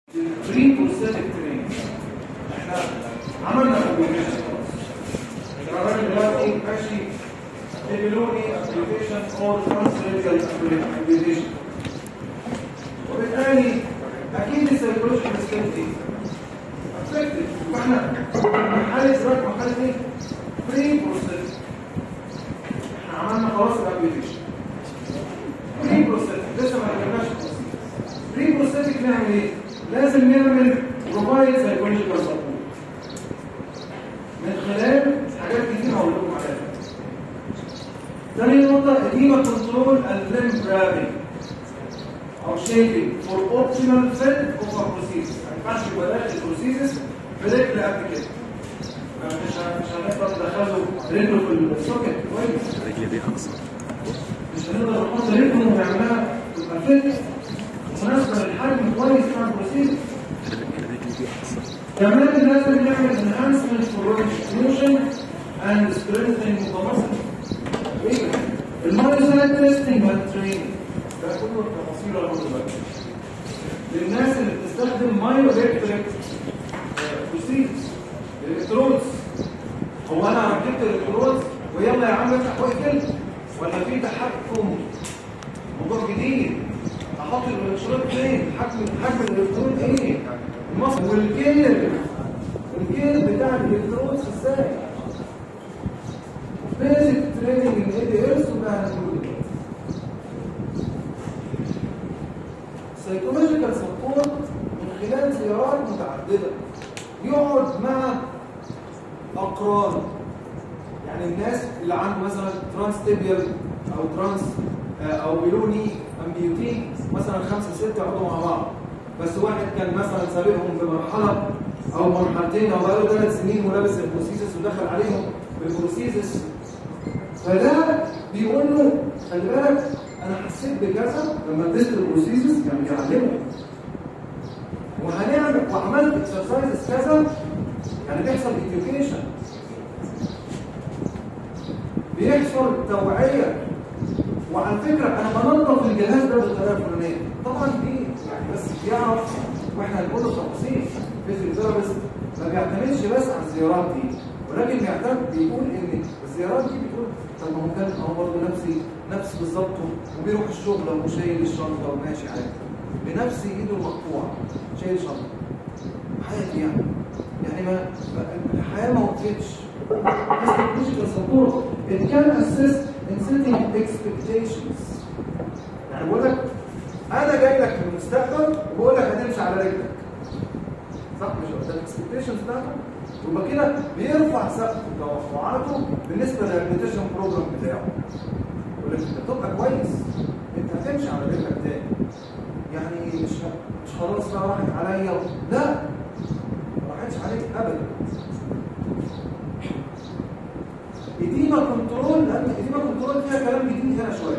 البري بروستاتيك تريننج احنا عملنا كومبينيشن خلاص الراجل دلوقتي ماشي ايبيلوني ابليكيشن اور ترانسليتال ابليكيشن وبالتالي اكيد السيكولوجيكال سكيل دي افكتد فاحنا مرحله دلوقتي مرحله ايه؟ بري بروستاتيك احنا عملنا خلاص الابليكيشن بري بروستاتيك لسه ما عملناش بري بروستاتيك نعمل ايه؟ لازم نعمل بروفايد سايكولوجيكال سبورت من خلال حاجات كتير هقول لكم عليها ثاني نقطة اديما كنترول الليم جرابينج او شيبنج فور اوبتيمال فيت اوف بروسيس ما ينفعش يبقى داخل بروسيسس برجل قد كده مش مش هنقدر ندخله رجله في السوكت كويس رجلي دي اقصر مش هنقدر نحط رجله ونعملها تبقى فيت مناسبة للحجم كويس بتاع البروسيس رجلي دي اقصر كمان لازم نعمل enhancement for distribution and strengthening of the muscle. ايه؟ المايوسايت تيستنج والتريننج ده كله التفاصيل المطلوبة. للناس اللي بتستخدم مايو الكتريك بروسيس الالكترودز هو انا ركبت الالكترودز ويلا يا عم افتح واقفل ولا في تحكم موضوع جديد احط الالكترود فين حجم حجم الالكترود ايه المصر والكير الكير بتاع الالكترود ازاي بيزك تريننج ان اي دي اس وبقى هنقول سايكولوجيكال سبورت من خلال زيارات متعدده يقعد مع اقران يعني الناس اللي عنده مثلا ترانس تيبيال او ترانس آه، او بيلوني امبيوتي مثلا خمسه سته يقعدوا مع بعض بس واحد كان مثلا سابقهم بمرحله او مرحلتين او بقاله ثلاث سنين ولابس البروسيسس ودخل عليهم بالبروسيسس فده بيقول له خلي بالك انا حسيت بكذا لما اديت البروسيسس يعني بيعلمه وهنعمل وعملت اكسرسايزز كذا يعني بيحصل education بيحصل توعيه وعلى فكره انا بنظف الجهاز ده بالطريقه الفلانيه طبعا دي يعني بس بيعرف واحنا هنقول له تفاصيل فيزيوثيرابيست ما بيعتمدش بس على الزيارات دي ولكن بيعتمد بيقول ان الزيارات دي بتقول طب ما هو كان هو برضه نفسي نفس بالظبط وبيروح الشغل وشايل الشنطه وماشي عادي بنفس ايده المقطوعه شايل شنطه حياتي يعني يعني ما ما- الحياه ما وقفتش psychological support it can assist in setting expectations يعني بقول لك انا جاي لك في المستقبل وبقول لك هتمشي على رجلك صح مش ده الاكسبكتيشنز بتاعته يبقى كده بيرفع سقف توقعاته بالنسبه للريبيتيشن بروجرام بتاعه يقول لك انت تبقى كويس انت هتمشي على رجلك تاني يعني مش مش خلاص بقى راحت عليا لا ما راحتش عليك ابدا إديمة كنترول لأن إديمة كنترول فيها كلام جديد هنا شوية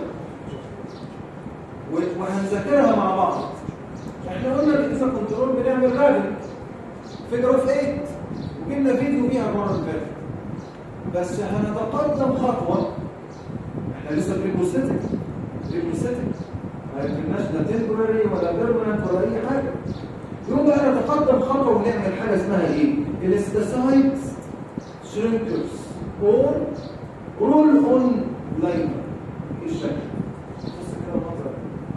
و- وهنذاكرها مع بعض احنا قلنا الإديمة كنترول بنعمل راجل فيجر اوف 8 وجبنا فيديو بيها المرة اللي فاتت بس هنتقدم خطوة احنا لسه بريبوستيك بريبوستيك ما يمكنناش لا تمبرري ولا بيرمننت ولا أي حاجة يوم بقى نتقدم خطوة ونعمل حاجة اسمها ايه؟ الاستاسايتس شرينكرز اور رول اون لاين ايه الشكل بص كده المنظر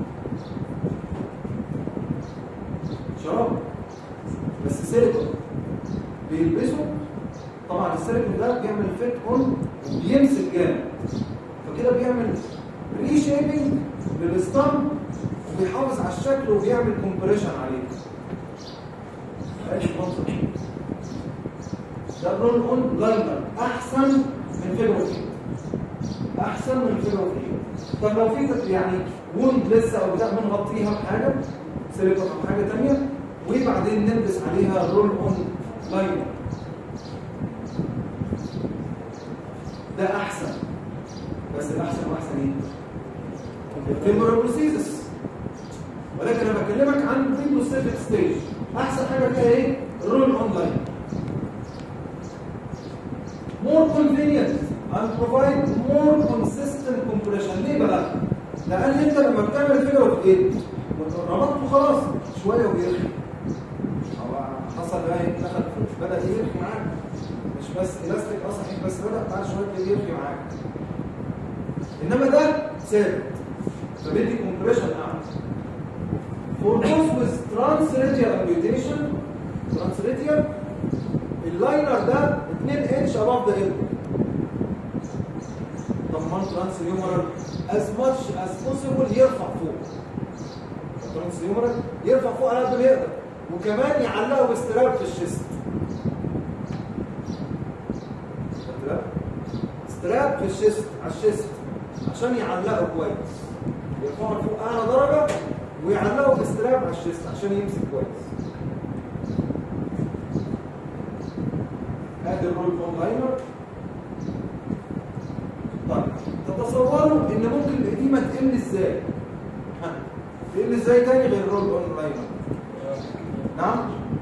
شراب بس سيليكون بيلبسه طبعا السيليكون ده بيعمل فيت اون وبيمسك جامد فكده بيعمل ريشيبنج للستام وبيحافظ على الشكل وبيعمل كومبريشن عليه ادي المنظر ده الرول اون لاينر احسن من فيجروفين احسن من فيجروفين طب لو في يعني ووند لسه او بتاع بنغطيها بحاجه سيليكون او حاجه ثانيه وبعدين نلبس عليها الرول اون لاينر ده احسن بس الاحسن واحسن ايه؟ الفيمورابروسيزس ولكن انا بكلمك عن بريبوستيك ستيج احسن حاجه فيها ايه؟ الرول اون لاينر more convenient and provide more consistent compression ليه بقى؟ لأن أنت لما بتعمل فيجر اوف ايه؟ ربطته خلاص شوية وبيرخي يمشي معاك انما ده ثابت فبيدي كومبريشن اعلى For those with transradial amputation transradial اللاينر ده 2 انش above the elbow ضمان transhumeral as much as possible يرفع فوق transhumeral يرفع فوق على قد ما يقدر وكمان يعلقه باستراب في الشيست خدت بالك؟ استراب في الشيست على الشيست عشان يعلقه كويس يرفعه لفوق اعلى درجه ويعلقه باستراب على الشيست عشان يمسك كويس ادي الرول اون لاينر طيب تتصوروا ان ممكن القديمه تقل ازاي ها تقل ازاي تاني غير الرول اون لاينر نعم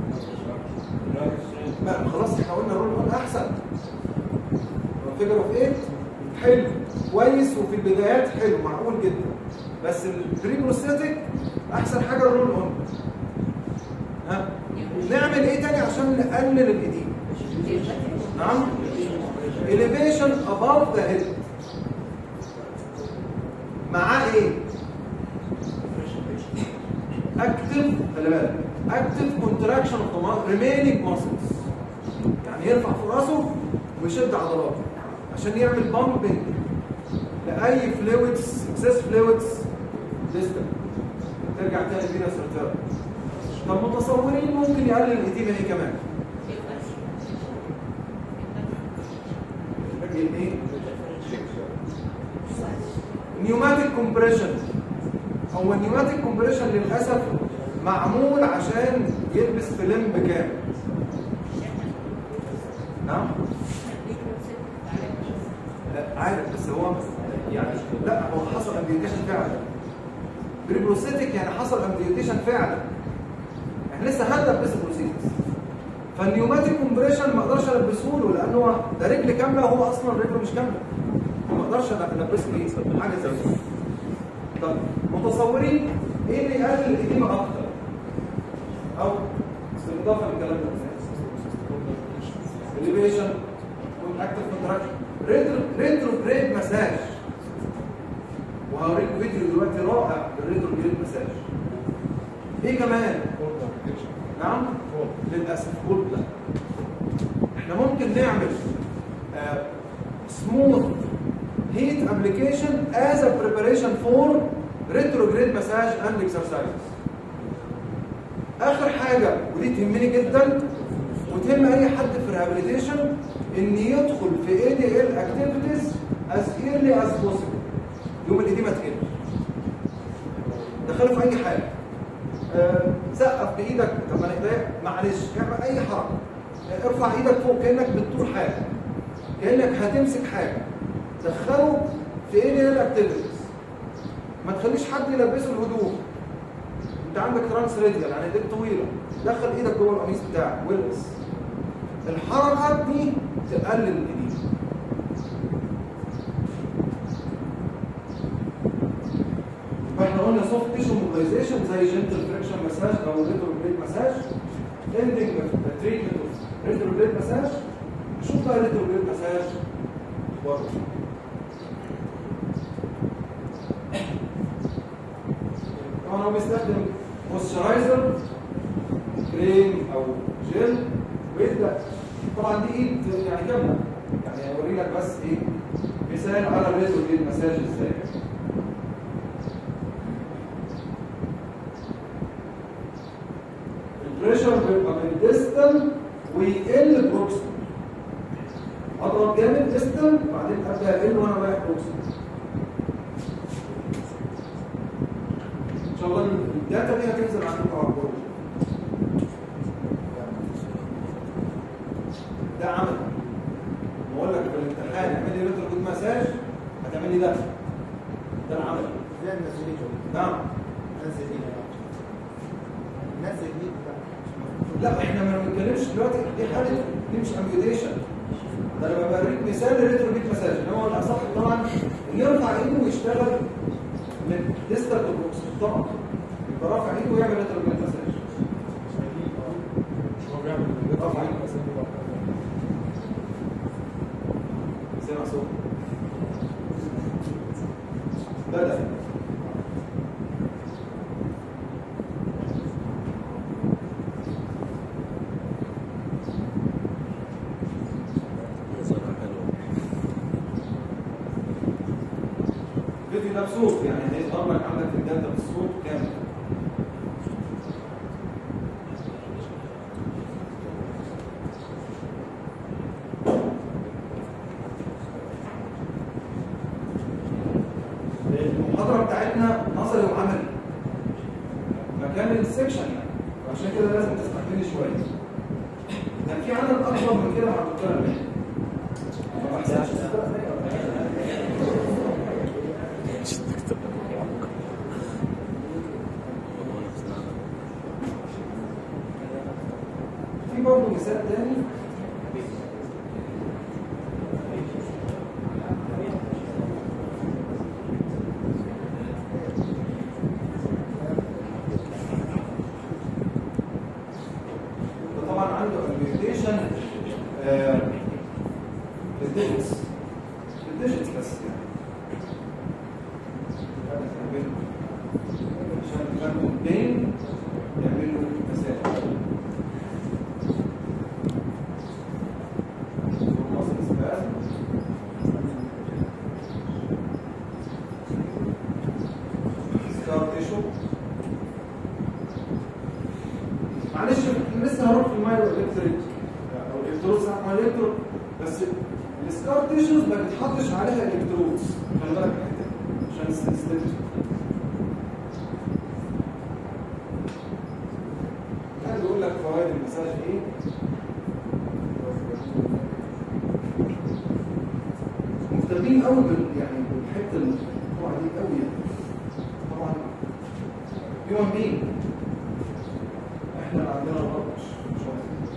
ما خلاص احنا قلنا الرول اون احسن فيجر اوف 8 حلو كويس وفي البدايات حلو معقول جدا بس البريبروستاتيك احسن حاجه الرول اون ها نعمل ايه تاني عشان نقلل القديم نعم elevation above the head معاه ايه active خلي بالك active contraction of the mu- remaining muscles يعني يرفع في راسه ويشد عضلاته عشان يعمل بامبنج لاي فلويدز اكسس فلويدز ديستم ترجع تاني فينا سيرتيرا طب متصورين ممكن يقلل الاديمه ايه كمان ايه نيوماتيك كومبريشن هو النيوماتيك كومبريشن للاسف معمول عشان يلبس في لمب كامل نعم لا عارف بس هو يعني لا هو حصل امبيوتيشن فعلا بريبروسيتك يعني حصل امبيوتيشن فعلا احنا لسه هنلبس بروسيتكس فالنيوماتيك كومبريشن ما اقدرش البسه له لان هو ده رجل كامله وهو اصلا رجله مش كامله ما اقدرش البسه ايه حاجه زي كده طب متصورين ايه اللي يقلل القديمه اكتر او بالاضافه للكلام ده elevation والاكتف كونتراكشن ريترو ريترو جريد مساج وهوريك فيديو دلوقتي رائع بالريترو جريد مساج ايه كمان نعم للاسف قلت لا احنا ممكن نعمل سموث هيت ابلكيشن از ا بريباريشن فور ريتروجريد مساج اند اكسرسايز اخر حاجه ودي تهمني جدا وتهم اي حد في الريهابيليتيشن ان يدخل في اي دي ال اكتيفيتيز از ايرلي از بوسيبل يوم القديمه تقل دخله في اي حاجه آه، سقف بايدك طب ما انا ايديا معلش اعمل اي حركه آه، ارفع ايدك فوق كانك بتطول حاجه كانك هتمسك حاجه دخله في ايه دي الاكتيفيتيز ما تخليش حد يلبسه الهدوم انت عندك ترانس راديال يعني ايديك طويله دخل ايدك جوه القميص بتاعك والبس الحركات دي تقلل الايدين فاحنا قلنا سوفت تيشو موبيلايزيشن زي جنتل فريكشن مساج او ريترو بليد مساج اندنج تريتمنت اوف ريترو بليد مساج نشوف بقى ريترو بليد مساج بره طبعا هو بيستخدم مويسترايزر كريم او جل ويبدا طبعا دي ايد يعني كامله يعني هوري لك بس ايه مثال على الريترو بليد مساج ازاي البريشر بيبقى من ديستال ويقل بروكسيمال اضرب جامد ديستال بعدين ابدا اقل وانا رايح بروكسيمال ان شاء الله الداتا دي هتنزل عندكم على البورد ده عمل بقول لك في الامتحان اعمل لي ريتر جود مساج هتعمل لي ده ده العمل زي النزولين نعم نزل ايدك نزل ايدك لا احنا ما بنتكلمش دلوقتي دي حاله دي مش امبيوديشن ده انا بوريك مثال لريترو بيت مساج ان هو الاصح طبعا ان يرفع ايده ويشتغل من ديستال تو بروكس طبعا يبقى رافع ايده ويعمل ريترو بيت مساج هو بيعمل رفع رفع ايده سامع صوت بدا نظرة حلوة الفيديو ده بصوت يعني هيظهر لك عندك الداتا بالصوت كامل المحاضرة بتاعتنا نظري وعملي مكان السكشن يعني وعشان كده لازم تستحملي شوية كان في عدد أكبر من كده مع الدكتورة أمين ما بحسبش مش تكتب والله نفسنا في برضه مثال تاني ده طبعا عنده امبيوتيشن للديجيتس للديجيتس بس يعني عشان تفهموا بين يعملوا مسافه مصر سباز سكار تيشو معلش لسه هروح في المايرو الكتريك او الالكترود ساعه ما الالكترود بس السكار تيشوز ما بتحطش عليها الكترودز خلي بالك من الحته دي، عشان السنسيتيفيتي كان بيقول لك فوائد المساج ايه مهتمين قوي بال يعني بالحته الموضوع دي قوي يعني طبعا هيومن بين احنا اللي عندنا الغلط مش مش عارف.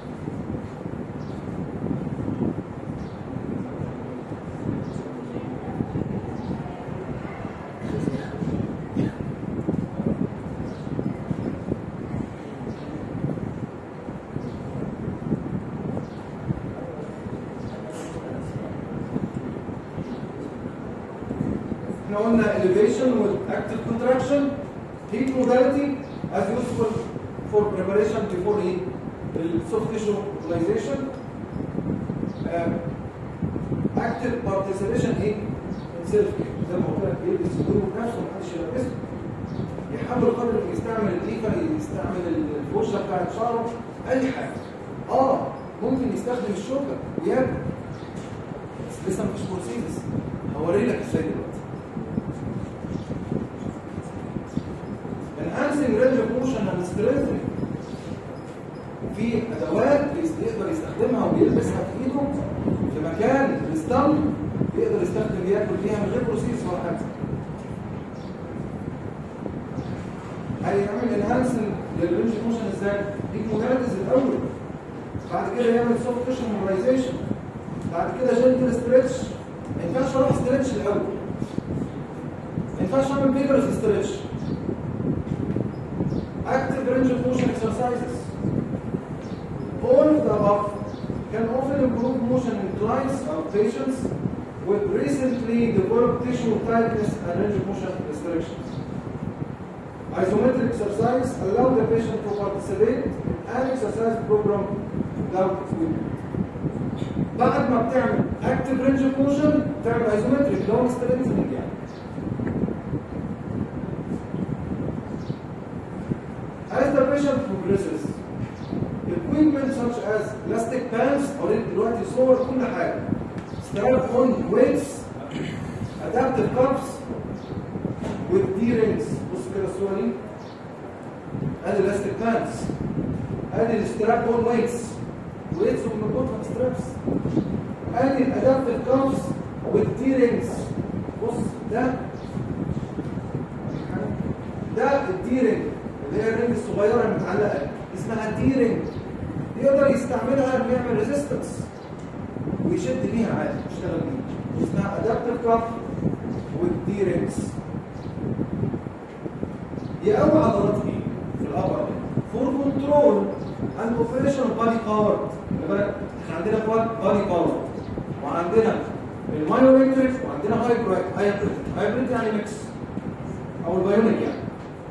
احنا قلنا elevation with active contraction heat modality as useful for preparation before heat soft tissue mobilization uh, active participation ايه in self care زي ما قلت لك بيلبس هدومه بنفسه محدش يلبسه يحاول قدر انه يستعمل الليفه يستعمل الفرشه بتاعت شعره اي حاجه اه ممكن يستخدم الشوكه وياكل بس لسه مفيش بروسيس هوري لك ازاي دلوقتي enhancing range of motion and strengthening في ادوات بيست- يقدر يستخدمها وبيلبسها في ايده في مكان الستام يقدر يستخدم ياكل فيها من غير بروسيس ولا حاجه هيعمل انهانسنج للرينج موشن ازاي؟ دي موداليتيز الاول بعد كده يعمل سوفت تيشن موبلايزيشن بعد كده جنتل ستريتش ما ينفعش اروح ستريتش الاول ما ينفعش اعمل فيجرز ستريتش active range of motion exercises. All of the above can often improve motion in clients or patients with recently developed tissue tightness and range of motion restrictions. Isometric exercise allow the patient to participate in an exercise program without equipment. بعد ما بتعمل active range of motion تعمل isometric اللي هو strengthening يعني. As the patient progresses, equipment such as elastic bands اوريك دلوقتي صور كل حاجه strap on weights adaptive cuffs with D-rings بص كده الصوره دي ادي elastic bands ادي الستراب اون ويتس ويتس وبنربطها سترابس ادي الادابتيف cuffs with D-rings بص ده ده الديرنج اللي هي الرنج الصغيره المتعلقه اسمها ديرنج يقدر يستعملها انه يعمل ريزيستنس ويشد بيها عادي يشتغل بيها اسمها ادابتيف كاف والديرنجز يقوي عضلات ايه في الابر فور كنترول اند اوبريشن بادي باور احنا عندنا بادي باور وعندنا المايومتريك وعندنا هايبريد هايبريد هايبريد يعني ميكس او البايونيك يعني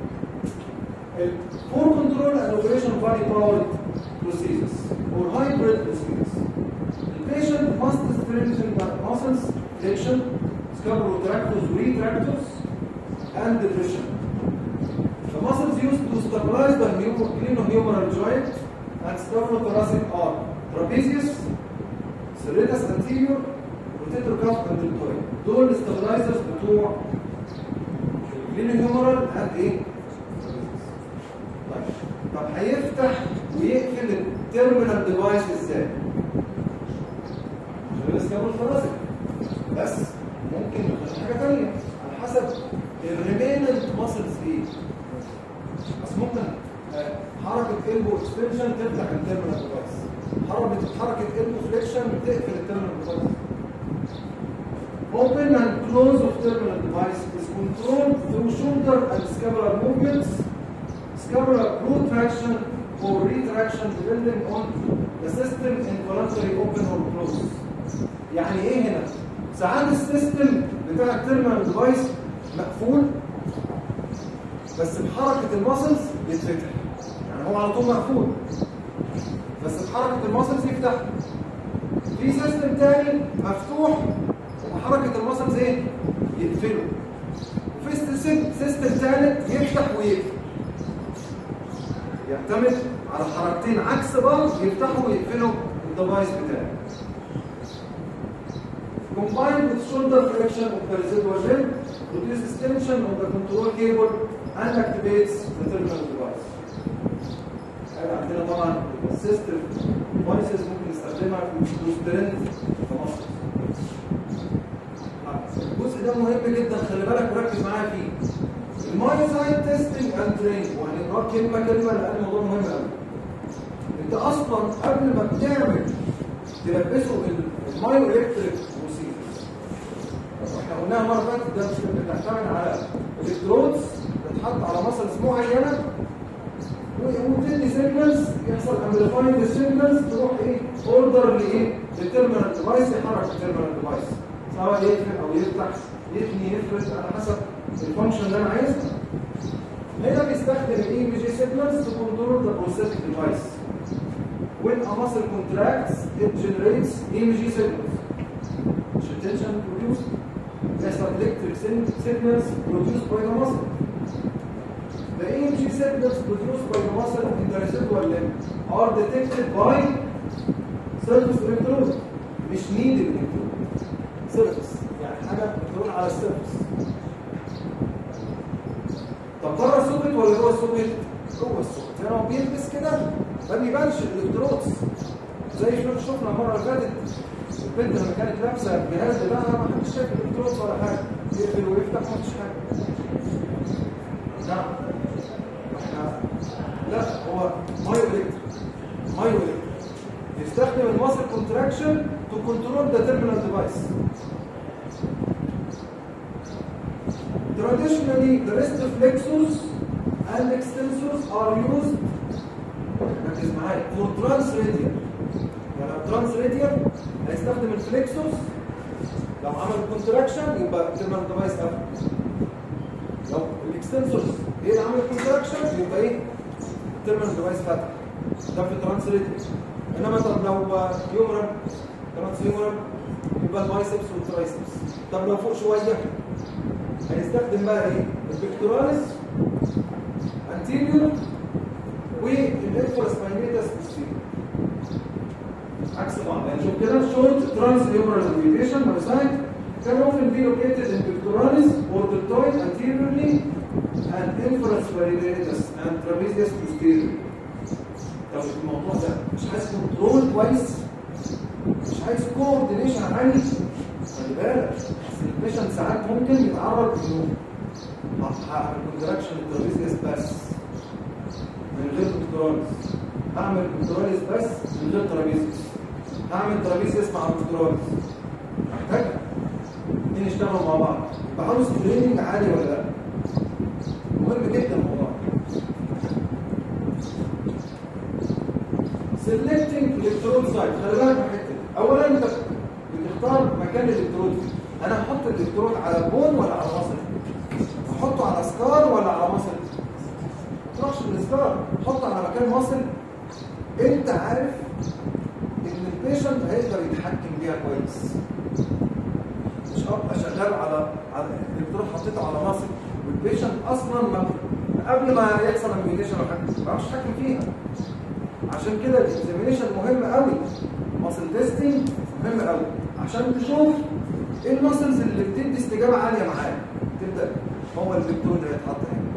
for control and operation of body powered procedures or hybrid procedures the patient must strengthen the muscles flexion scapulotractus retractus and depression the muscles used to stabilize the hum- glenohumeral joint and scapulothoracic are trapezius serratus anterior rotator cuff and deltoid دول الاستابلايزرز بتوع الهيومرال اند ايه؟ طيب طب هيفتح ويقفل التيرمينال ديفايس ازاي؟ غير السكابول فراسك بس ممكن يكون حاجه ثانيه على حسب الريميننت ماسلز ايه؟ بس ممكن آه، حركه البو اكستنشن تفتح التيرمينال ديفايس حركه حركه البو فليكشن تقفل التيرمينال ديفايس Open and close of terminal device is controlled through shoulder and scapular movements, scapular protraction or retraction depending on the system involuntary open or close. يعني ايه هنا؟ ساعات السيستم بتاع التيرمينال ديفايس مقفول بس بحركة المسلز يتفتح. يعني هو على طول مقفول بس بحركة المسلز يفتح. في سيستم تاني مفتوح وحركة المسلز ايه؟ يقفله وفي سيستم سيستم ثالث يفتح ويقفل يعتمد على حركتين عكس بعض يفتحوا ويقفلوا الديفايس بتاعه combined with shoulder flexion of the residual limb reduces tension on the control cable and activates the terminal device هذا عندنا طبعا السيستم devices ممكن نستخدمها في strength the muscles الجزء ده مهم جدا خلي بالك وركز معايا فيه المايوسايت تيستنج اند تريننج وهنقرا كلمه كلمه لان الموضوع مهم قوي انت اصلا قبل ما بتعمل تلبسه المايو الكتريك بروسيجرز احنا قلناها مره فاتت ده مش بتعتمد على الكترودز بتتحط على مسلز معينه وتدي سيجنالز يحصل امبليفاينج السيجنالز تروح ايه اوردر لايه للتيرمينال ديفايس يحرك التيرمينال ديفايس سواء يقفل او يفتح يثني يفرد على حسب الفانكشن اللي انا عايزها هنا بيستخدم الاي بي جي سيجنالز to control the prosthetic device when a muscle contracts it generates EMG signals which are tension produced as electric sin- signals produced by the muscle the EMG signals produced by the muscle in the residual limb are detected by surface electrode مش needed electrode سيرفس يعني حاجه بتدور على السيرفس طب بره السوكت ولا جوه السوكت؟ جوه السوكت يعني هو بيلبس كده ما بيبانش الالكترودز زي ما شفنا المره اللي فاتت البنت لما كانت لابسه الجهاز بتاعها ما حدش شايف الالكترودز ولا حاجه يقفل ويفتح ما فيش حاجه نعم احنا لا هو مايو الكتريك مايو الكتريك يستخدم الماسل كونتراكشن to control the terminal device. Traditionally, the wrist flexors and extensors are used ركز معايا for transradial. يعني transradial هيستخدم الفليكسورز لو عمل كونتراكشن يبقى التيرمينال ديفايس قفل. لو الاكستنسورز هي اللي عملت كونتراكشن يبقى ايه؟ التيرمينال ديفايس فتح. ده في ترانسريديال. انما طب لو يومرال ترانسيومرال يبقى البايسبس والترايسبس طب لو فوق شويه هيستخدم بقى ايه البكتوراليس انتيريور والانفراسباينيتس بوستيريور عكس بعض يعني شوف كده شورت ترانسيومرال انفيتيشن مايسايت can often be located in pectoralis or deltoid anteriorly and infraspinatus and trapezius posterior طب الموضوع ده مش عايز كنترول كويس مش عايز كوردينيشن عالي خلي بالك البيشنت ساعات ممكن يتعرض انه هعمل كونتراكشن الترابيزيس بس من غير كنترولز هعمل كنترولز بس من غير ترابيزيس هعمل ترابيزيس مع كنترولز محتاج اتنين يشتغلوا مع بعض يبقى عاوز تريننج عالي ولا لا مهم جدا الموضوع سيلكتنج الكترود سايت خلي بالك من الحته دي اولا انت بتختار مكان الالكترود فيه انا هحط الالكترود على بون ولا على مصر تحطه على سكار ولا على مصل ما تروحش للسكار حطه على مكان مصل انت عارف ان البيشنت هيقدر يتحكم بيها كويس مش هبقى شغال على على الدكتور حطيته على مصل والبيشنت اصلا ما قبل ما يحصل امبيوتيشن او حاجه ما بعرفش اتحكم فيها عشان كده الاكزامينيشن مهم قوي ماسل تيستنج مهم قوي عشان تشوف ايه الماسلز اللي بتدي استجابه عاليه معاك تبدا هو الدكتور اللي هيتحط هنا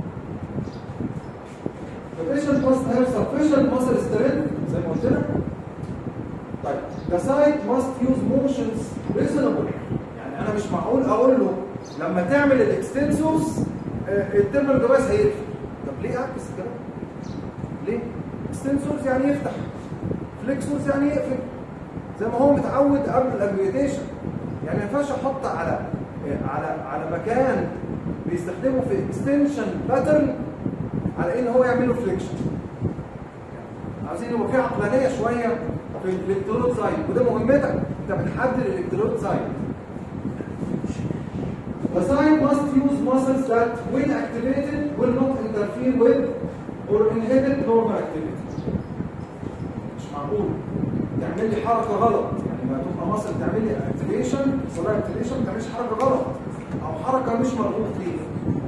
فالبيشنت must have sufficient muscle strength زي ما قلت لك طيب the site must use motions reasonable يعني انا مش معقول اقول له لما تعمل الاكستنسورز الترمال جواز هيقفل طب ليه اعكس الكلام ليه اكستنسورز يعني يفتح فليكسورز يعني يقفل زي ما هو متعود قبل الامبيوتيشن يعني ما ينفعش احط على على على مكان بيستخدمه في اكستنشن باترن على ان هو يعمل له فليكشن عاوزين يبقى في عقلانيه شويه في الالكترود سايد وده مهمتك انت بتحدد الالكترود سايد The site must use muscles that, when activated, will not interfere with or inhibit normal activity. مش معقول تعمل لي حركه غلط يعني ما تبقى مصر تعمل لي اكتيفيشن صلاة اكتيفيشن ما تعملش حركه غلط او حركه مش مرغوب فيها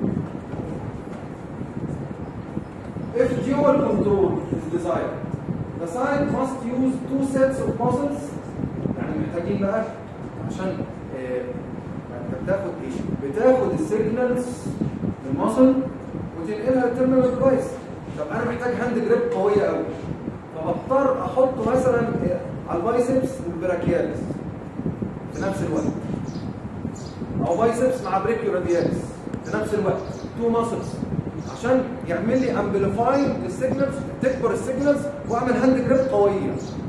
If dual control is desired, the site must use two sets of muscles يعني محتاجين بقى عشان آه، انت بتاخد ايه؟ بتاخد السيجنالز من المصل وتنقلها للتيرمينال ديفايس طب انا محتاج هاند جريب قويه قوي فبضطر احط مثلا آه، على البايسبس والبراكيالس في نفس الوقت او بايسبس مع بريكيو راديالس في نفس الوقت تو ماسلز عشان يعمل لي امبليفاي للسيجنالز تكبر السيجنالز واعمل هاند جريب قويه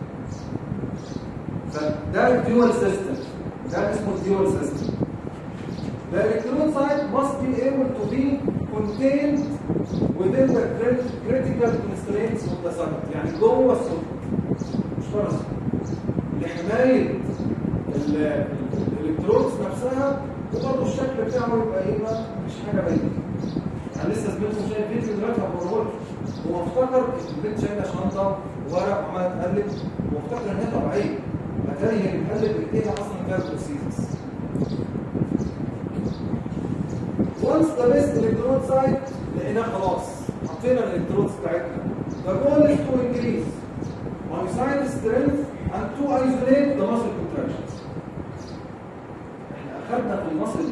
فده الديوال سيستم ده اسمه الديوال سيستم The electrode site must be able to be contained within the crit- critical constraints of the circuit يعني جوه السوكت مش بره السوكت لحماية ال- ال- الالكترودز نفسها وبرضه الشكل بتاعه يبقى ايه بقى مش حاجه باينه يعني لسه زميلكم شايف فيديو دلوقتي هبوريه هو افتكر البنت شايله شنطه وورق وعماله تقلب وافتكر ان هي طبيعيه اتاري هي بتقلب بايديها اصلا فيها بروسيسز once the best electrode site لقيناه خلاص حطينا الالكترودز بتاعتنا the goal is to increase myocyte strength and to isolate the muscle contractions احنا اخذنا في المصل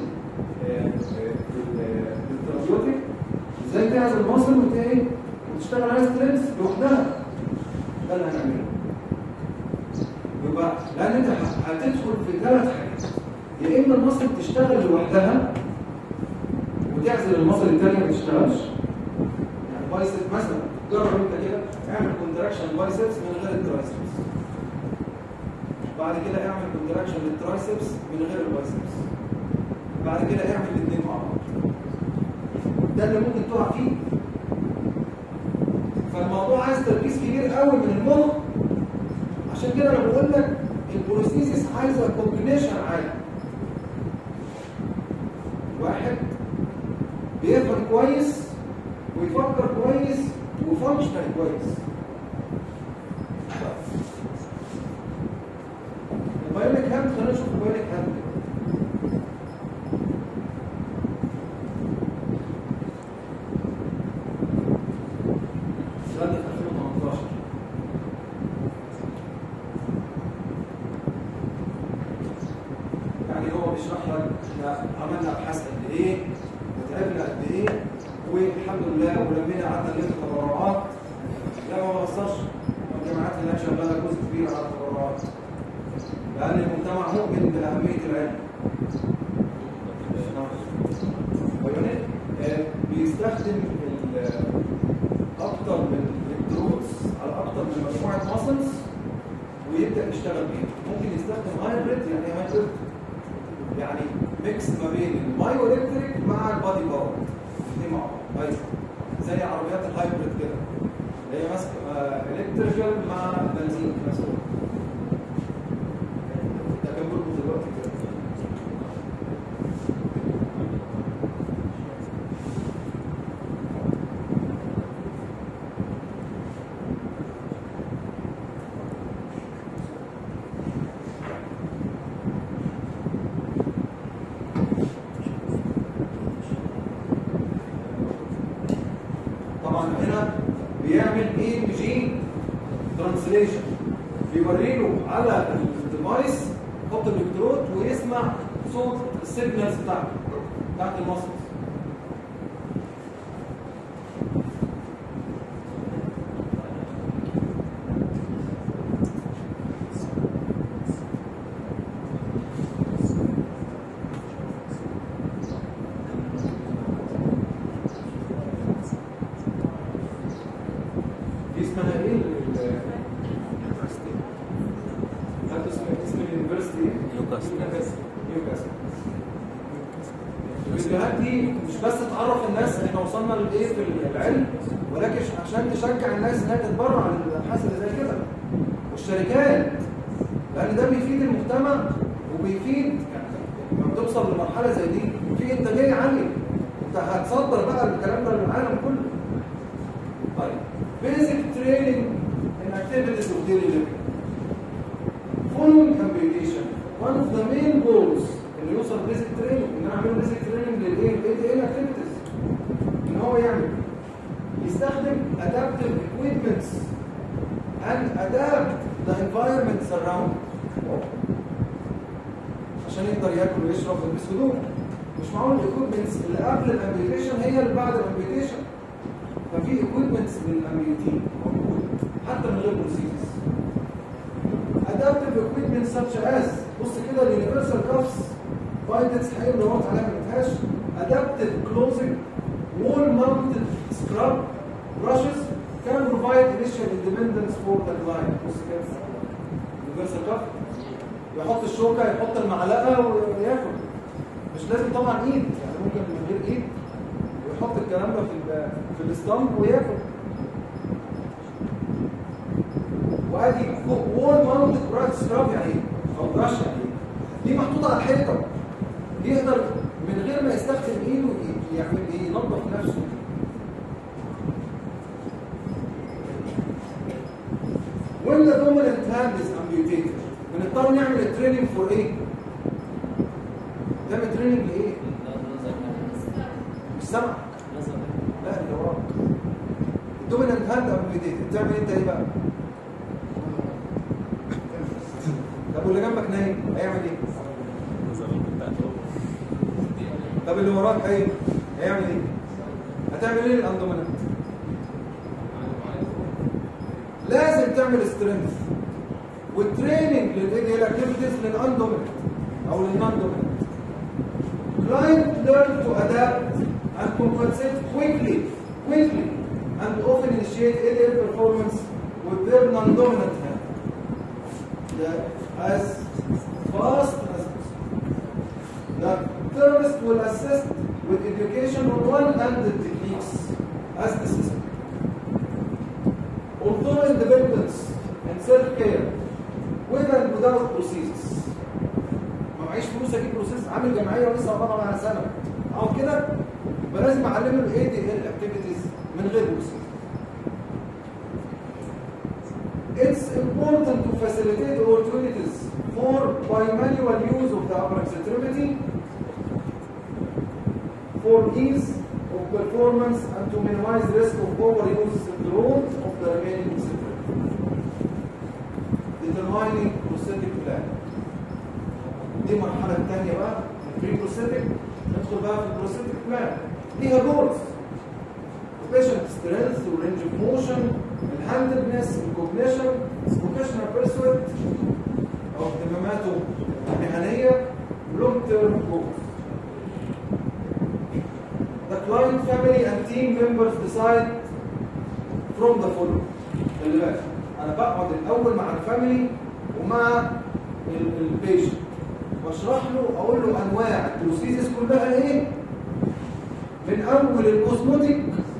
الترابيوتيك ازاي تعزل المصل وت ايه وتشتغل على سترينث لوحدها ده اللي هنعمله يبقى لان انت ه- هتدخل في ثلاث حاجات يا اما المصل تشتغل لوحدها وتعزل المصل الثانيه ما تشتغلش يعني بايسبس مثلا جرب انت كده اعمل كونتراكشن بايسبس من غير الترايسبس بعد كده اعمل كونتراكشن للترايسبس من غير البايسبس بعد كده اعمل الاثنين مع بعض ده اللي ممكن تقع فيه فالموضوع عايز تركيز كبير قوي من المخ عشان كده انا بقول لك البروسيسس عايزه كومبينيشن عالي واحد بيفهم كويس ويفكر كويس وفانكشنال كويس البايونيك هاند خلينا نشوف البايونيك هاند السؤال ده في 2018 يعني هو بيشرح لك احنا عملنا ابحاث قد ايه وتعبنا قد ايه والحمد لله ولمينا قعدنا نلم تبرعات لا ما بوصلش الجامعات هناك شغاله جزء كبير على التبرعات لان المجتمع مؤمن باهميه العلم ويونيت آه، بيستخدم ال- اكتر من الكترودز على اكتر من مجموعه ماسلز ويبدا يشتغل بيها ممكن يستخدم هايبريد يعني ايه هايبريد يعني ميكس ما بين المايو الكتريك مع البادي باور الاثنين مع بعض هايبريد زي عربيات الهايبريد كده اللي هي ماسكه الكتريكال مع بنزين في نفس الوقت ده كان برضه دلوقتي كده ترانسليشن بيوري له على الديفايس يحط الالكترود ويسمع صوت السيجنالز بتاعته بتاعت المصل دي اسمها ايه؟ ال- هات اسم اسم اليونيفرستي ايه؟ نيوكاسل. نيوكاسل الفيديوهات دي مش بس تعرف الناس احنا وصلنا لايه في العلم ولكن عشان تشجع الناس انها تتبرع عن الابحاث اللي زي كده والشركات لان ده بيفيد المجتمع وبيفيد يعني لما توصل لمرحله زي دي في انتاجيه عاليه انت هتصدر بقى الكلام ده للعالم كله طيب basic training in activities of daily living following computation one of the main goals اللي يوصل basic training ان انا اعمل basic training للايه الايه activities ان هو يعمل يستخدم adaptive equipments and adapt the environment around عشان يقدر ياكل ويشرب ويلبس هدوم مش معقول الايكويبمنتس اللي قبل الامبيوتيشن هي اللي بعد الامبيوتيشن ففي ايكويبمنتس للامبيوتين موجوده حتى من غير بروسيسز adaptive equipment such as بص كده اليونيفرسال كافس بايدتس حقيقي اللي دورت عليها ما لقيتهاش adaptive closing wall mounted scrub brushes can provide initial independence for the client بص كده اليونيفرسال كاف يحط الشوكه يحط المعلقه وياكل مش لازم طبعا ايد يعني ممكن من غير ايد ويحط الكلام ده في ال في الستامب وياكل وادي وول ماونت برايت سكراب يعني ايه؟ او براش يعني ايه؟ دي محطوطه على الحيطه يقدر من غير ما يستخدم ايده ي- يعمل ايه؟ ينظف نفسه When the dominant hand is amputated بنضطر نعمل التريننج فور ايه؟ نعمل تريننج لايه؟ مش سمع لا اللي وراك الدومينانت هاند امبيوتيتد تعمل انت ايه بقى؟ طب واللي جنبك نايم هيعمل ايه؟ نظر بتاعته طب اللي وراك ايه؟ هيعمل ايه؟ هتعمل ايه للاندومينانت؟ لازم تعمل سترينث والتريننج للايه الاكتيفيتيز للاندومينانت او للنون دومينانت Client learn to adapt and compensate quickly, quickly, and often initiate ADL performance with their non-dominant hand. The- as fast as possible. The therapist will assist with education on one-handed techniques as necessary. Although independence and self-care, with and without procedures, ما معيش فلوس اجيب بروسيس عامل جمعيه ولسه قبضها على سنه اقعد كده يبقى لازم اعلمه الايه دي الاكتيفيتيز من غير بروسيس It's important to facilitate opportunities for bimanual use of the upper extremity for ease of performance and to minimize risk of overuse syndrome of the remaining extremity. Determining prosthetic plan. دي المرحلة الثانية بقى البري بروستاتيك ندخل بقى في البروستاتيك بلان ليها جولز patient strength ورينج اوف موشن الهاندلنس الكوجنيشن الكوجنيشنال بيرسويت او اهتماماته المهنية لونج تيرم جولز The client family and team members decide from the following خلي بالك انا بقعد الاول مع الفاميلي ومع البيشنت واشرح له اقول له انواع البروسيسز كلها ايه من اول الاوزموتيك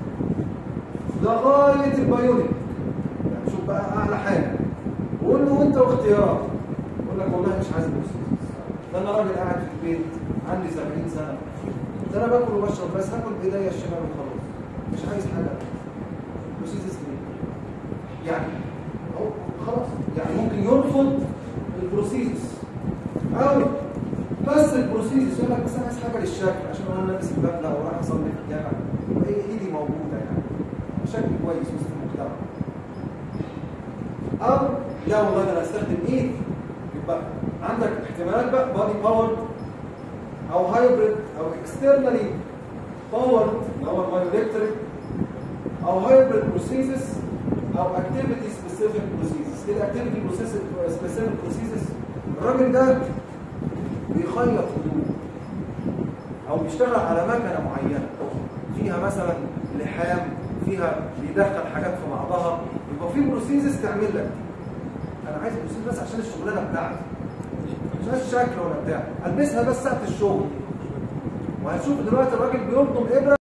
لغايه البايونيك يعني شوف بقى اعلى حاجه وقول له انت واختيار يقول لك والله مش عايز بروسيسز ده انا راجل قاعد في البيت عندي 70 سنه ده انا باكل وبشرب بس هاكل بايديا الشمال وخلاص مش عايز حاجه بروسيسز ليه يعني أو خلاص يعني ممكن يرفض البروسيسز او بس البروسيس يقول لك بس انا عايز حاجه للشكل عشان انا لابس البدله او رايح اصلي في الجامع هي ايدي موجوده يعني شكل كويس وسط المجتمع او لا والله ده انا استخدم ايد يبقى عندك احتمالات بقى بادي باور او هايبريد او اكسترنالي باور اللي هو البايولكتريك او هايبريد بروسيسز او اكتيفيتي سبيسيفيك بروسيسز ايه الاكتيفيتي سبيسيفيك بروسيسز الراجل ده بيخيط هدوم او بيشتغل على مكنه معينه فيها مثلا لحام فيها بيدخل حاجات في بعضها يبقى في بروسيسز تعمل لك انا عايز بروسيس بس عشان الشغلانه بتاعتي مش عايز شكل ولا بتاع البسها بس ساعه الشغل وهنشوف دلوقتي الراجل بيلطم ابره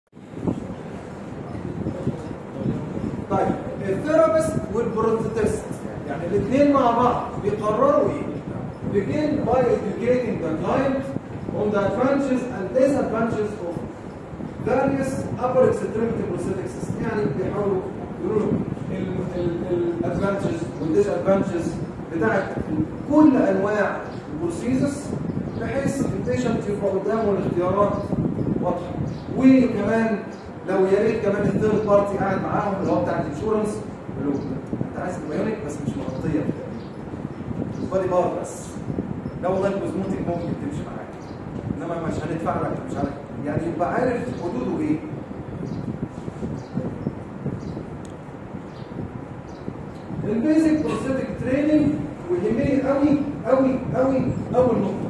طيب الثيرابيست والبروتيست يعني الاثنين مع بعض بيقرروا ايه؟ begin by educating the client on the advantages and disadvantages of various upper extremity prosthetic systems يعني بيحاولوا يقولوا الادفانتجز والديسادفانتجز بتاعت كل انواع البروسيسز بحيث البيشنت يبقى قدامه الاختيارات واضحه وكمان لو يا ريت كمان الثيرد بارتي قاعد معاهم اللي هو بتاع الانشورنس يقول له انت عايز البيونيك بس مش مغطيه البادي بار بس لا والله الكوزموتيك ممكن تمشي معاك انما مش هندفع لك مش عارف يعني يبقى عارف حدوده ايه البيزك بروستاتيك تريننج ويهمني قوي قوي قوي اول نقطه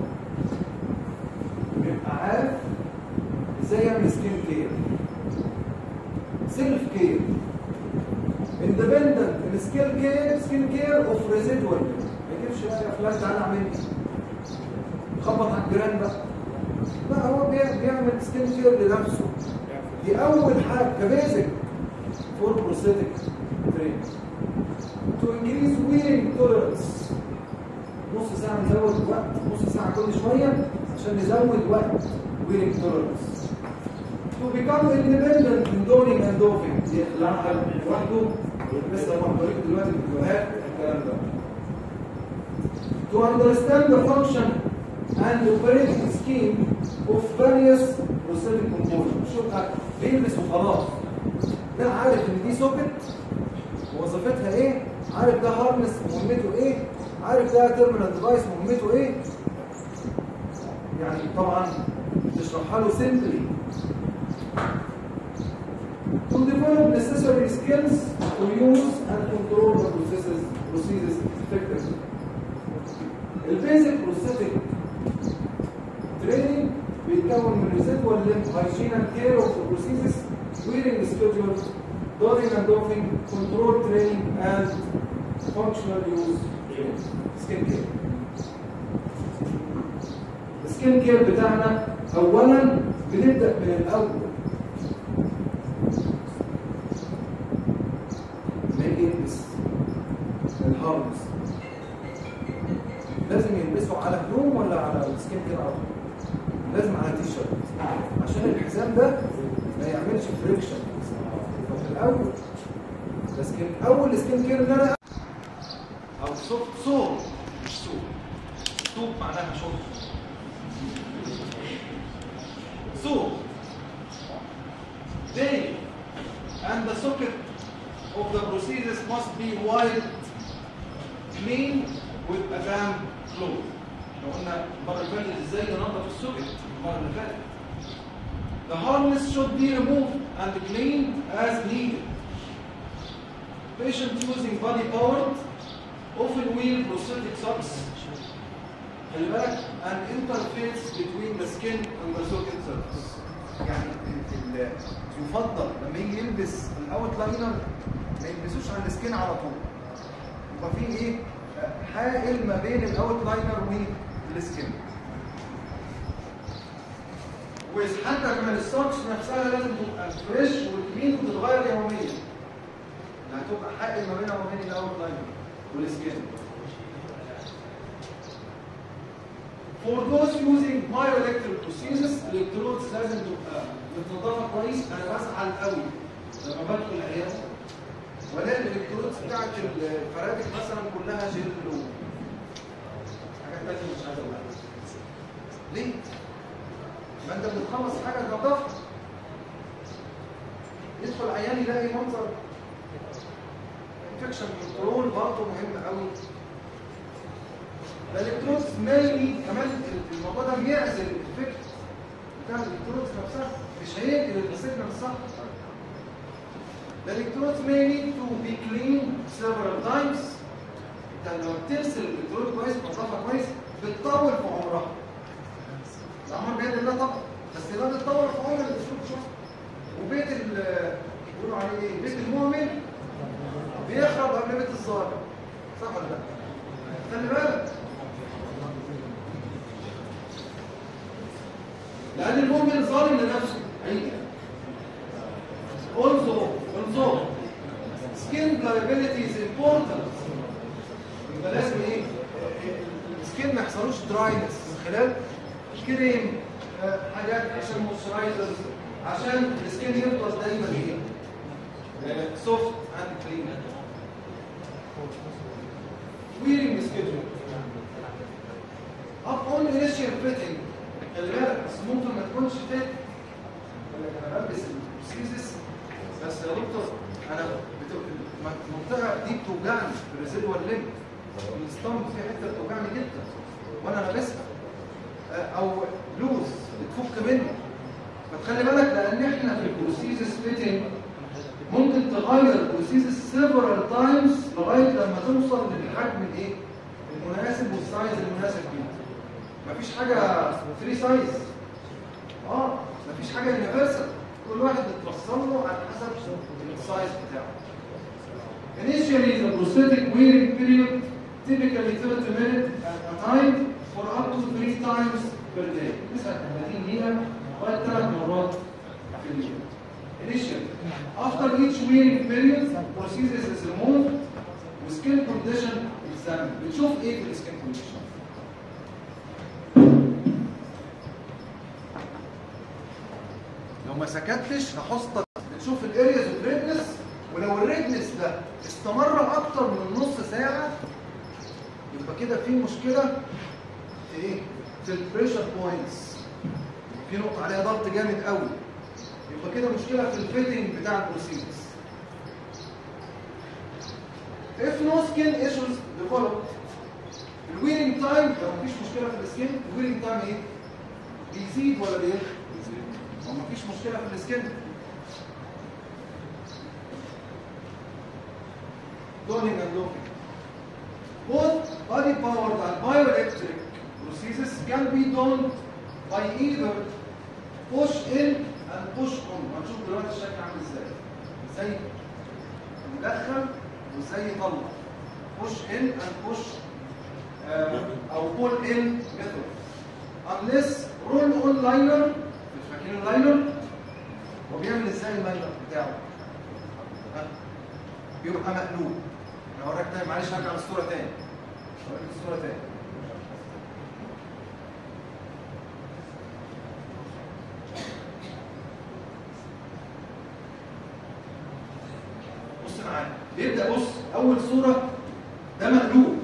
يبقى عارف ازاي يعمل سكين كير سيلف كير اندبندنت السكين كير سكين كير اوف ريزيدوال ما يجيبش بقى يا فلان تعالى اعمل لي خبط على الجيران بقى لا هو بيع- بيعمل سكين كير لنفسه دي اول حاجه كبيزك فور بروستاتيك تريننج to increase wearing tolerance نص ساعة نزود وقت نص ساعة كل شوية عشان نزود وقت wearing tolerance to become independent in donning and doffing يخلعها لوحده لسه طبعا بوريكم دلوقتي فيديوهات الكلام ده to understand the function and operating scheme of various prosthetic components شوف بيلبس وخلاص ده عارف ان دي سوكت وظيفتها ايه عارف ده هارنس مهمته ايه عارف ده تيرمينال ديفايس مهمته ايه يعني طبعا تشرحها له سيمبلي to develop necessary skills to use and control the processes procedures effectively البيزك بروستاتيك تريننج بيتكون من residual limb hygiene and care of the procedures wearing schedule donning and doffing control training and functional use skin care السكين كير بتاعنا اولا بنبدا من الاول نيجي نلبس الهارنس لازم يلبسه على هدوم ولا على السكين كير على طول لازم على تي شيرت عشان الحزام ده ما يعملش فريكشن في الاول ده سكين اول سكين كير ان انا او صوت صوت مش صوت صوت معناها شرط So, they and the socket of the procedures must be wide, clean with a damp cloth. لو قلنا المرة اللي فاتت ازاي ننظف السوكت المرة اللي فاتت. The harness should be removed and cleaned as needed. Patient using body powered often wear prosthetic socks خلي بالك an interface between the skin and the socket surface يعني ال- ال- يفضل لما يجي يلبس الاوت لاينر ما يلبسوش على السكين على طول يبقى في ايه حائل ما بين الاوت لاينر والسكين وحتى كمان السوكس نفسها لازم تبقى فريش وكلين وتتغير يوميا يعني هتبقى حائل ما بينها وبين الاوت لاينر والسكين For those using bioelectric procedures الالكترودز لازم تبقى متنظفه كويس انا بزعل قوي لما بدخل العياده والاقي الالكترودز بتاعت الفرادك مثلا كلها جل و حاجات تانية مش عايز اقولها ليه؟ ما انت بتخلص حاجه تنظفها يدخل عيان يلاقي منظر infection انفكشن كنترول برضه مهم قوي الالكترودز مالي كمان الموضوع ده بيعزل الافكت بتاع الالكترودز نفسها مش هينقل السيجنال صح The electrodes may need to be cleaned several times. انت لما بتغسل الالكترود كويس بتنظفها كويس بتطول في عمرها. العمر بيد الله طبعا بس ده بتطول في عمر الالكترود شويه. وبيت ال بيقولوا عليه ايه؟ بيت المؤمن بيخرب قبل بيت الظالم. صح ولا لا؟ خلي بالك. لأن المؤمن ظالم لنفسه. عيد. انظروا انظروا skin pliability is important يبقى لازم ايه السكين ما يحصلوش دراينس من خلال كريم آه، حاجات عشان مويسترايزرز عشان السكين يفضل دايما ايه سوفت اند كلين ويرنج سكيدجول اب اون انيشال فيتنج خلي بالك بس ممكن ما تكونش فيت يقول لك انا بلبس السيزس بس يا دكتور انا بت- المنطقه دي بتوجعني في الريزيدوال ليمب الستامب في حته بتوجعني جدا وانا لابسها آه، او لوز بتفك مني فتخلي بالك لان احنا في البروسيسس فيتنج ممكن تغير البروسيسس سيفرال تايمز لغايه لما توصل للحجم الايه المناسب والسايز المناسب ليه مفيش حاجه 3 سايز اه مفيش حاجه يونيفرسال كل واحد بتوصل له على حسب السايز بتاعه Initially, the prosthetic wearing period typically 30 minutes at a time for up to 3 times per day. مثلا 30 دقيقة لغاية 3 مرات في اليوم. Initially, after each wearing period, procedures is removed وskin condition examined. بتشوف ايه في السكين condition؟ لو ما سكتش هحطك بتشوف الارياز اوف ريدنس ولو الريدنس ده استمر اكتر من نص ساعه يبقى كده في مشكله في ايه؟ في البريشر بوينتس في نقطه عليها ضغط جامد قوي يبقى كده مشكله في الفيتنج بتاع البروسيس If no skin issues developed الويرنج تايم لو مفيش مشكله في السكين الويرنج تايم ايه؟ بيزيد ولا بيقل؟ هو مفيش مشكله في السكين Donning and locking. Both body powered and bioelectric processes can be done by either push in and push on. هنشوف دلوقتي الشكل عامل ازاي. ازاي يدخل وازاي يطلع. push in and push uh, او pull in method. Unless roll on liner مش فاكرين اللاينر؟ هو بيعمل ازاي اللاينر بتاعه؟ ها؟ بيبقى مقلوب انا هوريك تاني معلش هرجع للصوره تاني هوريك الصوره تاني بص معايا بيبدا بص اول صوره ده مقلوب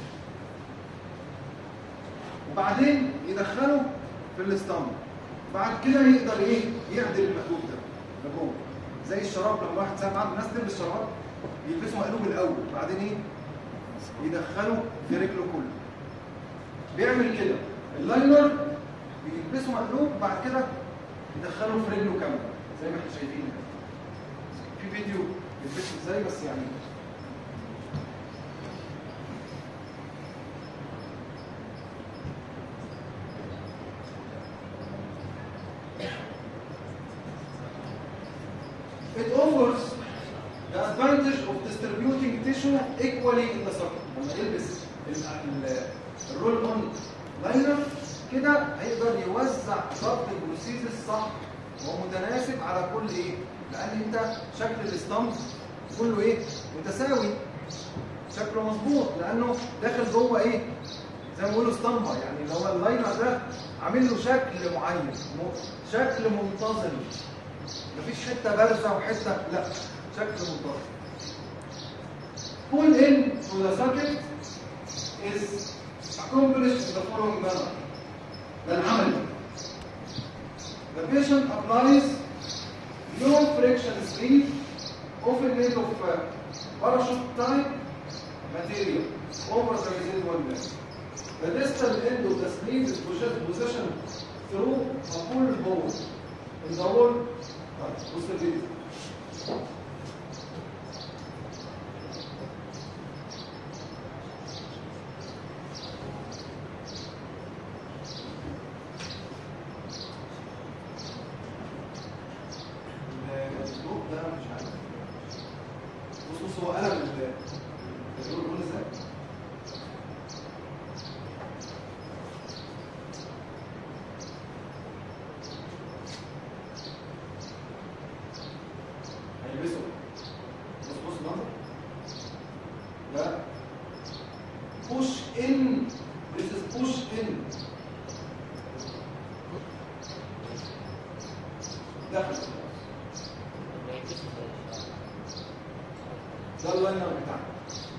وبعدين يدخله في الاسطمبة بعد كده يقدر ايه يعدل المقلوب ده لجوه زي الشراب لما واحد ساعات بعض الناس تلبس شراب يلبسوا مقلوب الاول بعدين ايه يدخله في رجله كله بيعمل كده اللاينر بيلبسه مقلوب بعد كده يدخله في رجله كامله زي ما احنا شايفين كده في فيديو يلبسه ازاي بس يعني It offers the advantage of distributing tissue equally in the circle. لما يلبس ال- ال- الرول اون لاينر كده هيقدر يوزع ضغط البروسيس صح ومتناسب على كل ايه؟ لان انت شكل الاسطمب كله ايه؟ متساوي شكله مظبوط لانه داخل جوه ايه؟ زي ما بيقولوا اسطمبه يعني اللي هو اللاينر ده عامل له شكل معين م- شكل منتظم مفيش حته بارزه وحته لا شكل منتظم pull in to the socket is accomplished in the following manner ده العمل the patient applies no friction sleeve often made of uh, parachute type material over the residual limb. The distal end of the sleeve is posi- positioned through a pull hole in the wall. طيب بص الفيديو. الجروب ده مش عارف بص بص هو قلم ال- الجروب بيقول ازاي هيلبسه بص بص المنظر ده push in this is push in دخل ده اللاينر بتاعنا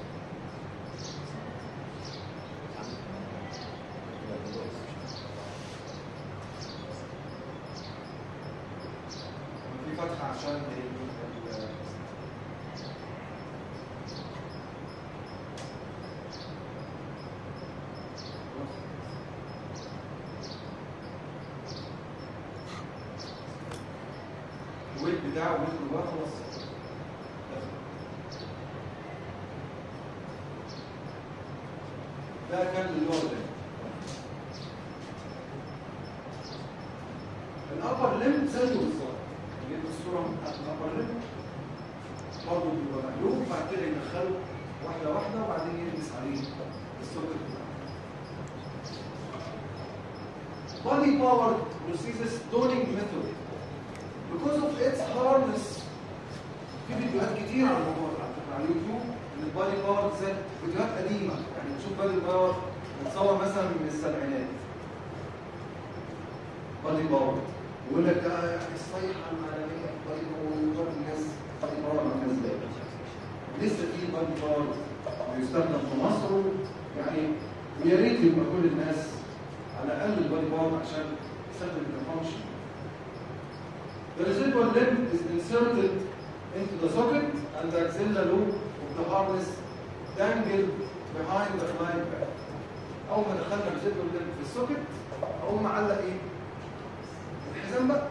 في فتحة عشان ال- ال- الويت بتاعه ويدخل جواه خلاص ده كان اللي هو ده الابر ليم زيه بالظبط جبت الصوره بتاعت الابر ليم برضه بيبقى مقلوب بعد كده يدخله واحده واحده وبعدين يلبس عليه السوكت بتاعه body power processes toning method because of its hardness في فيديوهات كتير على الموضوع ده على فكره على اليوتيوب ان البادي باور ازاي فيديوهات قديمه يعني تشوف بادي باور متصور مثلا من السبعينات بادي باور ويقول لك ده يعني الصيحه العالميه بادي باور ويوري الناس بادي باور عامل ازاي لسه في بادي باور بيستخدم في مصر يعني ويا ريت يبقى كل الناس على الاقل البادي باور عشان يستخدم الفانكشن The residual limb is inserted into the socket and the axilla loop of the harness dangled behind the flying back. أول ما دخلنا residual limb في السوكت أقوم معلق إيه؟ الحزام بقى.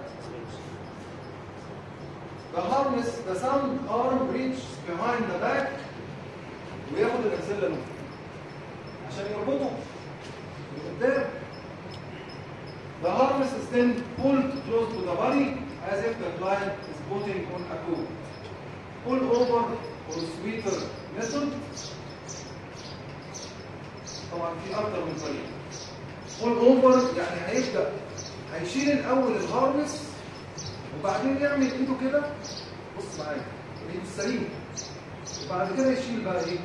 The harness, the sound arm reaches behind the back وياخد الأكسلة لوب عشان يربطه لقدام. The harness is then pulled close to the body as if the client is putting on a coat. Pull over or sweeter method. طبعا في أكتر من طريقة. Pull over يعني هيبدأ هيشيل الأول الهارنس وبعدين يعمل إيده كده بص معايا الإيد السليم وبعد كده يشيل بقى إيه؟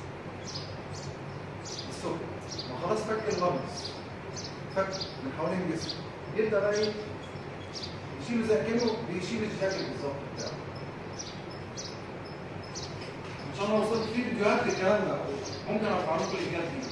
السوكت ما خلاص فك الهارنس فك من حوالين الجسم يبدأ بقى إيه؟ يشيله زي كأنه بيشيل الجاكيت بالظبط بتاعه ان شاء الله وصلت في فيديوهات للكلام ده ممكن ارفع لكم اللينكات دي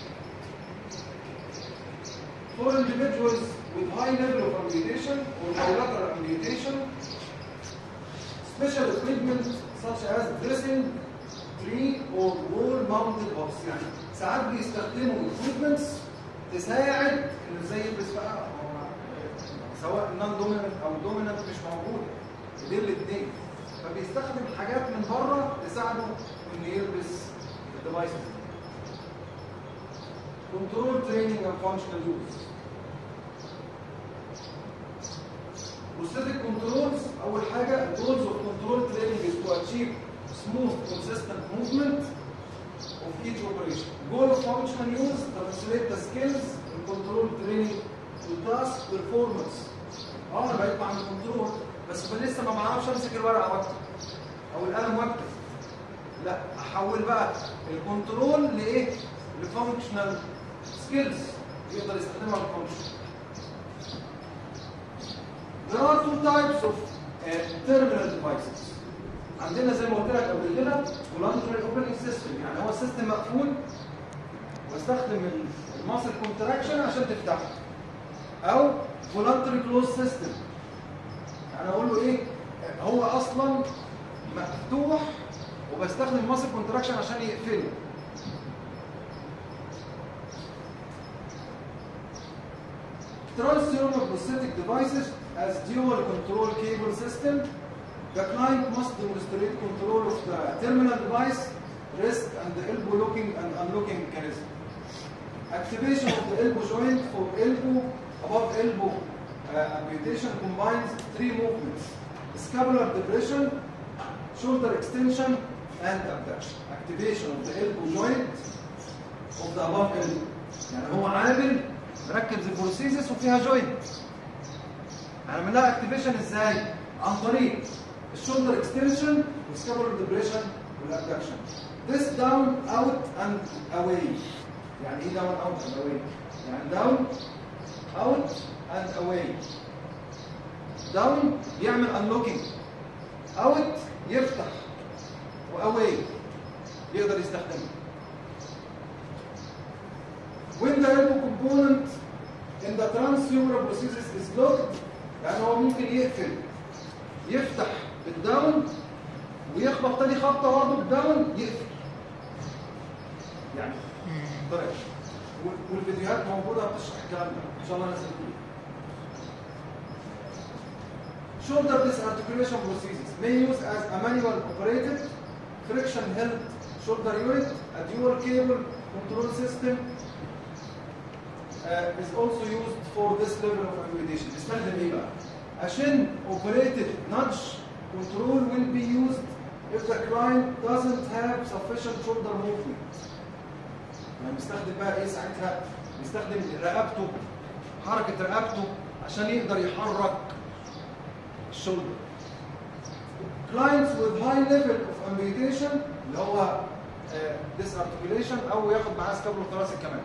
For individuals with high level of amputation or bilateral amputation, special equipment such as dressing, tree or wall mounted box يعني ساعات بيستخدموا equipments تساعد انه ازاي يلبس بقى هو سواء نون دوميننت او دوميننت مش موجود دي الاثنين فبيستخدم حاجات من بره تساعده انه يلبس الديفايسز كنترول تريننج اند فانكشنال يوز Prosthetic controls أول حاجة goals of control training is to achieve smooth consistent movement of each operation. Goal of functional use translate the skills in control training to task performance. اه انا بقيت بعمل كنترول بس لسه ما بعرفش امسك الورقه واكتب او القلم واكتب لا احول بقى الكنترول لايه؟ لفانكشنال سكيلز يقدر يستخدمها في الفانكشن There are two types of uh, terminal devices. عندنا زي ما قلت لك قبل كده voluntary opening system يعني هو السيستم مقفول واستخدم الماسل كونتراكشن عشان تفتحه او voluntary close system يعني اقول له ايه هو اصلا مفتوح وبستخدم ماسل كونتراكشن عشان يقفله Transhuman prosthetic devices as dual control cable system. The client must demonstrate control of the terminal device, wrist and the elbow locking and unlocking mechanism. Activation of the elbow joint for elbow, above elbow uh, amputation combines three movements. Scapular depression, shoulder extension, and abduction. Activation of the elbow joint of the above elbow. يعني هو عامل مركب زي البروسيسس وفيها جوينت. هنعمل لها اكتيفيشن ازاي؟ عن طريق الشولدر اكستنشن والسكابولار ديبريشن والابدكشن. This down out and away. يعني ايه down out and away؟ يعني down out and away. down يعمل unlocking. out يفتح واواي يقدر يستخدمه. When the elbow component in the transhumeral processes is locked يعني هو ممكن يقفل يفتح بالداون ويخبط تاني خبطه برضه بالداون يقفل يعني طريقه وال- والفيديوهات موجوده بتشرح الكلام ده ان شاء الله نزل فيه Shoulder disarticulation processes may use as a manual operated friction held shoulder unit, a dual cable control system uh, is also used for this level of amputation. استخدم ايه بقى؟ عشان operated nudge control will be used if the client doesn't have sufficient shoulder movement. يعني بيستخدم بقى ايه ساعتها؟ بيستخدم رقبته حركة رقبته عشان يقدر يحرك الشولدر. Clients with high level of amputation اللي هو uh, disarticulation او ياخد معاه scapulothoracid كمان.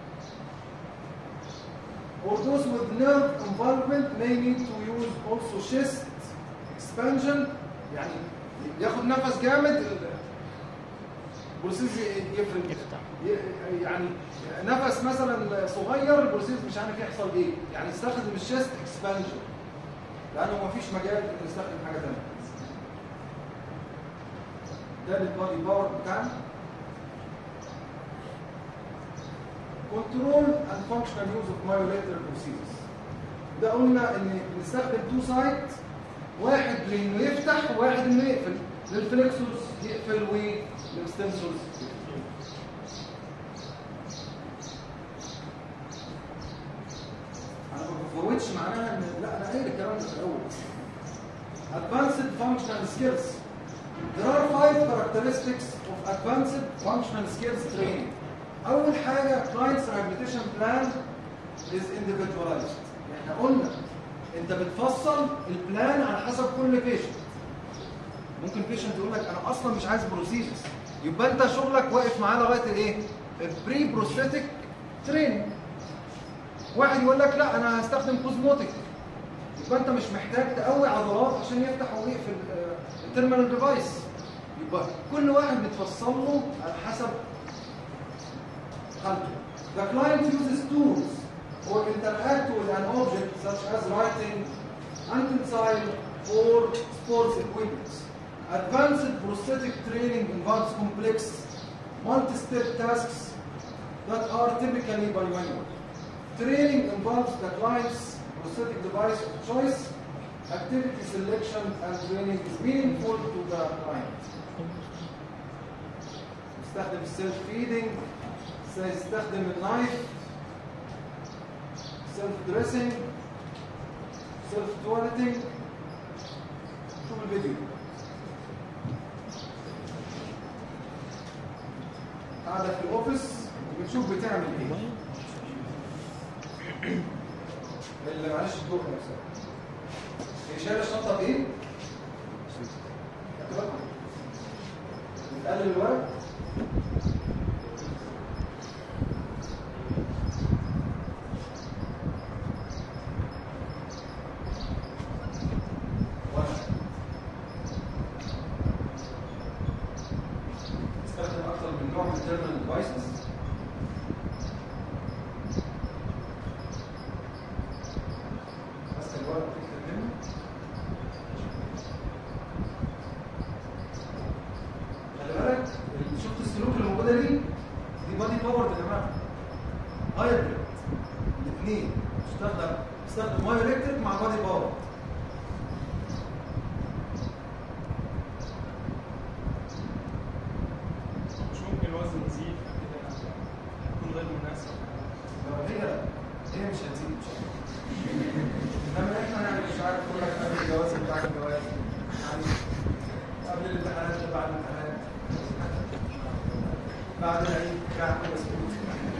or those with nerve involvement may need to use also chest expansion يعني ياخد نفس جامد البروسيس يفرد يفتح. ي- يعني نفس مثلا صغير البروسيس مش عارف يحصل ايه يعني يستخدم الشيست اكسبانشن لانه ما فيش مجال انه يستخدم حاجه ثانيه ده البادي باور بتاعنا كنترول اند فانكشنال يوز اوف مايوليتر بروسيسز ده قلنا ان بنستخدم تو سايت واحد لانه يفتح وواحد انه يقفل للفليكسورز يقفل وللستنسورز انا ما بفوتش معناها ان لا انا قايل الكلام ده في الاول advanced functional skills there are five characteristics of advanced functional skills training اول حاجه client's rehabilitation plan is individualized احنا قلنا انت بتفصل البلان على حسب كل بيشنت ممكن بيشنت يقول لك انا اصلا مش عايز بروسيجرز يبقى انت شغلك واقف معاه لغايه الايه البري بروستاتيك تريننج واحد يقول لك لا انا هستخدم كوزموتيك يبقى انت مش محتاج تقوي عضلات عشان يفتح ويقفل التيرمينال ديفايس يبقى كل واحد بتفصل له على حسب حالته The client uses tools or interact with an object such as writing, utensil, or sports equipment. Advanced prosthetic training involves complex, multi-step tasks that are typically bimanual. Training involves the client's prosthetic device of choice. Activity selection and training is meaningful to the client. يستخدم السيلف فيدنج سيستخدم النايف سيلف دريسنج سيلف تواليتنج شوف الفيديو قاعدة في الأوفيس وبتشوف بتعمل إيه اللي معلش الدور نفسها هي شايله الشنطه بايه؟ خدت بالكم؟ بتقلل الورق ورق. استخدم اكثر من نوع من التيرمينال ديفايسز ماسكه الورق بتكتب منه خلي يا جماعه هايبريد الاثنين استخدم استخدم مايو الكتريك مع بادي باور مش ممكن الوزن يزيد كده يكون غير مناسب لو هي هي مش هتزيد مش انما احنا يعني مش عارف كل لك قبل الجواز بتاع الجواز يعني قبل الامتحانات ولا بعد الامتحانات بعد العيد قاعد كده سكوت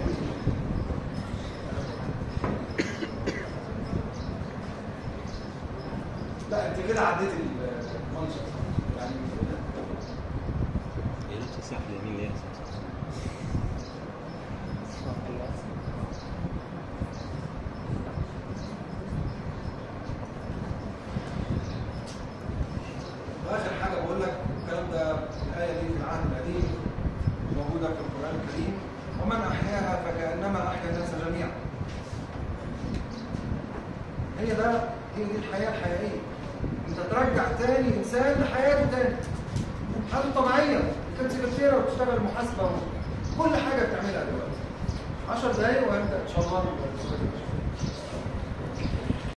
لا انت كده عديت المنشط يعني يا ريت تسمح اليمين ليه اساسا واخر حاجه بقول لك الكلام ده الايه دي في العهد القديم موجوده في القران الكريم ومن احياها فكانما احيا الناس جميعا هي ده هي دي الحياه الحقيقيه انت ترجع تاني انسان لحياته تاني حياته طبيعيه كانت سكرتيره وبتشتغل محاسبه كل حاجه بتعملها دلوقتي 10 دقايق وهنبدا ان شاء الله